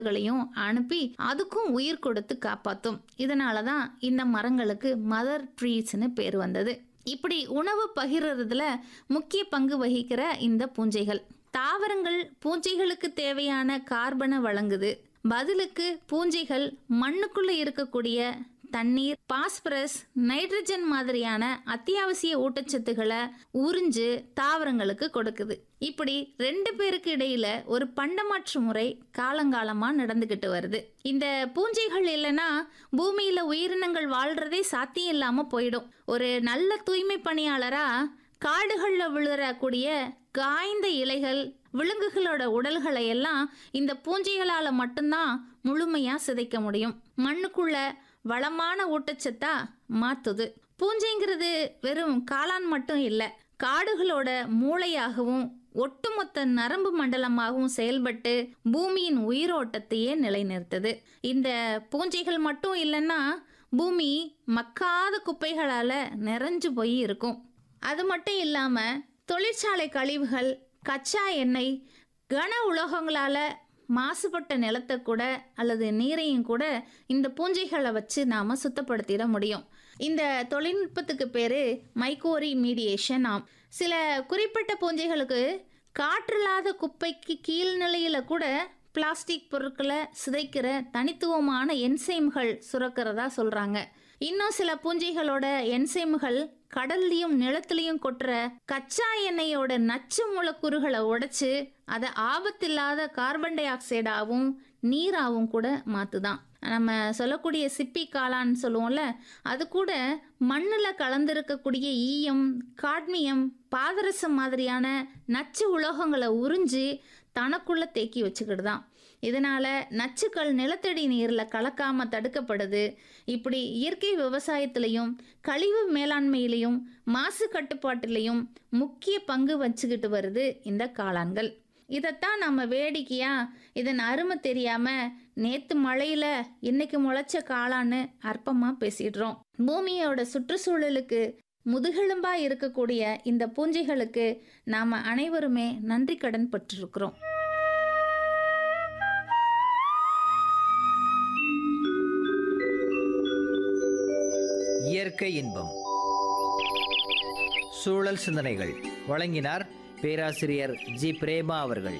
களையும் அனுப்பி அதுக்கும் உயிர் கொடுத்து காப்பாத்தும் இதனால தான் இந்த மரங்களுக்கு மதர் ட்ரீஸ்னு பேர் வந்தது இப்படி உணவு பகிர்றதுல முக்கிய பங்கு வகிக்கிற இந்த பூஞ்சைகள் தாவரங்கள் பூஞ்சைகளுக்கு தேவையான கார்பனை வழங்குது பதிலுக்கு பூஞ்சைகள் மண்ணுக்குள்ள இருக்கக்கூடிய தண்ணீர் பாஸ்பரஸ் நைட்ரஜன் மாதிரியான அத்தியாவசிய ஊட்டச்சத்துக்களை உறிஞ்சு தாவரங்களுக்கு கொடுக்குது இப்படி ரெண்டு பேருக்கு இடையில ஒரு பண்டமாற்று முறை காலங்காலமா நடந்துகிட்டு வருது இந்த பூஞ்சைகள் இல்லைன்னா பூமியில உயிரினங்கள் வாழ்றதே சாத்தியம் இல்லாம போயிடும் ஒரு நல்ல தூய்மை பணியாளரா காடுகள்ல விழுறக்கூடிய காய்ந்த இலைகள் விலங்குகளோட உடல்களை எல்லாம் இந்த பூஞ்சைகளால மட்டும்தான் முழுமையா சிதைக்க முடியும் மண்ணுக்குள்ள வளமான ஊட்டச்சத்தா மாத்துது பூஞ்சைங்கிறது வெறும் காளான் மட்டும் இல்லை காடுகளோட மூளையாகவும் ஒட்டுமொத்த நரம்பு மண்டலமாகவும் செயல்பட்டு பூமியின் உயிரோட்டத்தையே நிலைநிறுத்துது இந்த பூஞ்சைகள் மட்டும் இல்லைன்னா பூமி மக்காத குப்பைகளால நிறைஞ்சு போய் இருக்கும் அது மட்டும் இல்லாம தொழிற்சாலை கழிவுகள் கச்சா எண்ணெய் கன உலோகங்களால மாசுபட்ட நிலத்தை கூட அல்லது நீரையும் கூட இந்த பூஞ்சைகளை வச்சு நாம் சுத்தப்படுத்திட முடியும் இந்த தொழில்நுட்பத்துக்கு பேர் மைக்கோரி மீடியேஷன் ஆம் சில குறிப்பிட்ட பூஞ்சைகளுக்கு காற்றில்லாத குப்பைக்கு கீழ்நிலையில் கூட பிளாஸ்டிக் பொருட்களை சிதைக்கிற தனித்துவமான என்சைம்கள் சுரக்கிறதா சொல்கிறாங்க இன்னும் சில பூஞ்சைகளோட என்சைம்கள் கடல்லையும் நிலத்துலையும் கொட்டுற கச்சா எண்ணெயோட நச்சு மூலக்கூறுகளை உடைச்சு அதை ஆபத்தில்லாத கார்பன் டை ஆக்சைடாகவும் நீராகவும் கூட மாற்றுதான் நம்ம சொல்லக்கூடிய சிப்பி காளான்னு சொல்லுவோம்ல அது கூட மண்ணில் கலந்திருக்கக்கூடிய ஈயம் காட்மியம் பாதரசம் மாதிரியான நச்சு உலோகங்களை உறிஞ்சி தனக்குள்ள தேக்கி வச்சுக்கிட்டு தான் இதனால நச்சுக்கள் நிலத்தடி நீரில் கலக்காம தடுக்கப்படுது இப்படி இயற்கை விவசாயத்திலையும் கழிவு மேலாண்மையிலையும் மாசு கட்டுப்பாட்டிலையும் முக்கிய பங்கு வச்சுக்கிட்டு வருது இந்த காளான்கள் இதைத்தான் நம்ம வேடிக்கையா இதன் அருமை தெரியாம நேத்து மழையில இன்னைக்கு முளைச்ச காளான்னு அற்பமா பேசிடுறோம் பூமியோட சுற்றுச்சூழலுக்கு முதுகெலும்பா இருக்கக்கூடிய இந்த பூஞ்சைகளுக்கு நாம அனைவருமே நன்றி கடன் பட்டிருக்கிறோம் இயற்கை இன்பம் சூழல் சிந்தனைகள் வழங்கினார் பேராசிரியர் ஜி பிரேமா அவர்கள்